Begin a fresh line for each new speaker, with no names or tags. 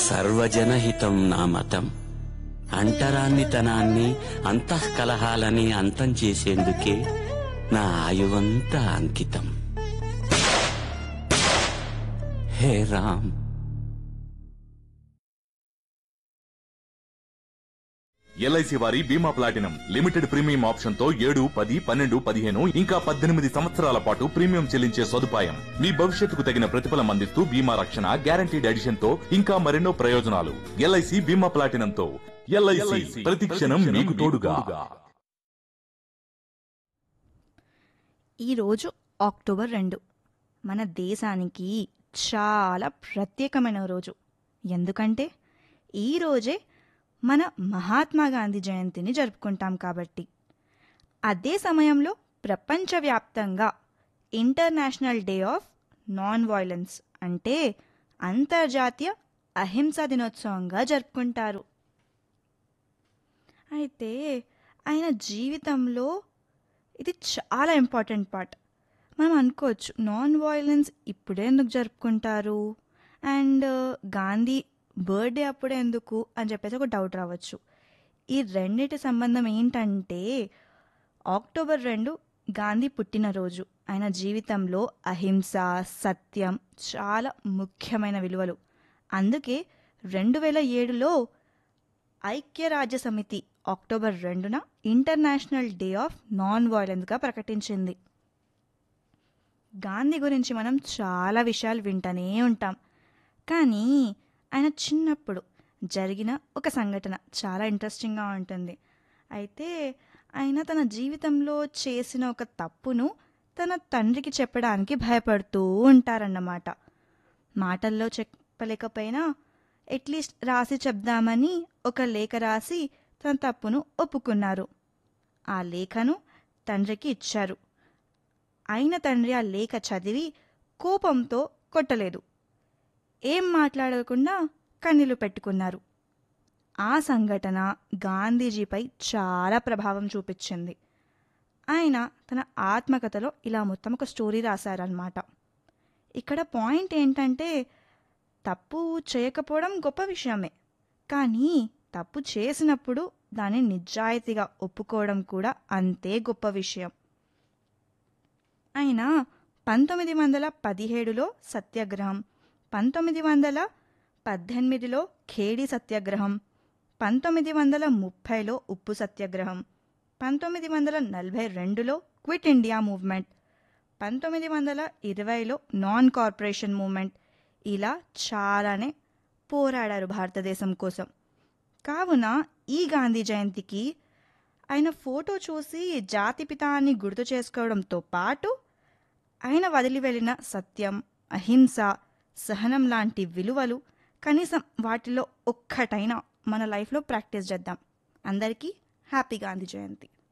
సర్వజనహితం నా మతం అంటరాన్నితనాన్ని అంతఃకలహాలని అంతం చేసేందుకే నా ఆయువంతా అంకితం హే రామ్
ఎల్ఐసి వారి బీమా ప్లాటినం లిమిటెడ్ ప్రీమియం ఆప్షన్ తో ఏడు పది పన్నెండు పదిహేను ఇంకా పద్దెనిమిది సంవత్సరాల పాటు ప్రీమియం చెల్లించే సదుపాయం మీ భవిష్యత్తుకు తగిన ప్రతిఫలం అందిస్తూ బీమా రక్షణ గ్యారంటీడ్ ఎడిషన్ తో ఇంకా మరెన్నో ప్రయోజనాలు ఎల్ఐసి బీమా ప్లాటినం తో ఎల్ఐసి ప్రతి క్షణం మీకు తోడుగా
ఈరోజు అక్టోబర్ రెండు మన దేశానికి చాలా ప్రత్యేకమైన రోజు ఎందుకంటే ఈ రోజే మన మహాత్మా గాంధీ జయంతిని జరుపుకుంటాం కాబట్టి అదే సమయంలో ప్రపంచవ్యాప్తంగా international day of non violence అంటే అంతర్జాతీయ అహింసా దినోత్సవంగా జరుపుకుంటారు అయితే ఆయన జీవితంలో ఇది చాలా ఇంపార్టెంట్ పార్ట్ మనం అనుకోవచ్చు నాన్ వైలెన్స్ ఇప్పుడే ఎందుకు జరుపుకుంటారు అండ్ గాంధీ బర్త్డే అప్పుడే ఎందుకు అని చెప్పేసి ఒక డౌట్ రావచ్చు ఈ రెండిటి సంబంధం ఏంటంటే అక్టోబర్ రెండు గాంధీ పుట్టినరోజు ఆయన జీవితంలో అహింస సత్యం చాలా ముఖ్యమైన విలువలు అందుకే రెండు వేల ఏడులో ఐక్యరాజ్య సమితి అక్టోబర్ రెండున ఇంటర్నేషనల్ డే ఆఫ్ నాన్ వైలెన్స్గా ప్రకటించింది గాంధీ గురించి మనం చాలా విషయాలు వింటూనే ఉంటాం కానీ ఆయన చిన్నప్పుడు జరిగిన ఒక సంఘటన చాలా ఇంట్రెస్టింగ్గా ఉంటుంది అయితే ఆయన తన జీవితంలో చేసిన ఒక తప్పును తన తండ్రికి చెప్పడానికి భయపడుతూ ఉంటారన్నమాట మాటల్లో చెప్పలేకపోయినా అట్లీస్ట్ రాసి చెప్దామని ఒక లేఖ రాసి తన తప్పును ఒప్పుకున్నారు ఆ లేఖను తండ్రికి ఇచ్చారు అయిన తండ్రి ఆ లేఖ చదివి కోపంతో కొట్టలేదు ఏం మాట్లాడకుండా కన్నీళ్లు పెట్టుకున్నారు ఆ సంఘటన గాంధీజీపై చాలా ప్రభావం చూపించింది ఆయన తన ఆత్మకథలో ఇలా మొత్తం ఒక స్టోరీ రాశారనమాట ఇక్కడ పాయింట్ ఏంటంటే తప్పు చేయకపోవడం గొప్ప విషయమే కానీ తప్పు చేసినప్పుడు దాన్ని నిజాయితీగా ఒప్పుకోవడం కూడా అంతే గొప్ప విషయం ఆయన పంతొమ్మిది వందల పదిహేడులో సత్యాగ్రహం పంతొమ్మిది వందల పద్దెనిమిదిలో ఖేడి సత్యాగ్రహం పంతొమ్మిది వందల ముప్పైలో ఉప్పు సత్యాగ్రహం పంతొమ్మిది వందల నలభై రెండులో క్విట్ ఇండియా మూవ్మెంట్ పంతొమ్మిది వందల ఇరవైలో నాన్ కార్పొరేషన్ మూవ్మెంట్ ఇలా చాలానే పోరాడారు భారతదేశం కోసం కావున ఈ గాంధీ జయంతికి ఆయన ఫోటో చూసి జాతిపిత అని గుర్తు చేసుకోవడంతో పాటు ఆయన వదిలి వెళ్ళిన సత్యం అహింస సహనం లాంటి విలువలు కనీసం వాటిలో ఒక్కటైనా మన లైఫ్లో ప్రాక్టీస్ చేద్దాం అందరికీ హ్యాపీ గాంధీ జయంతి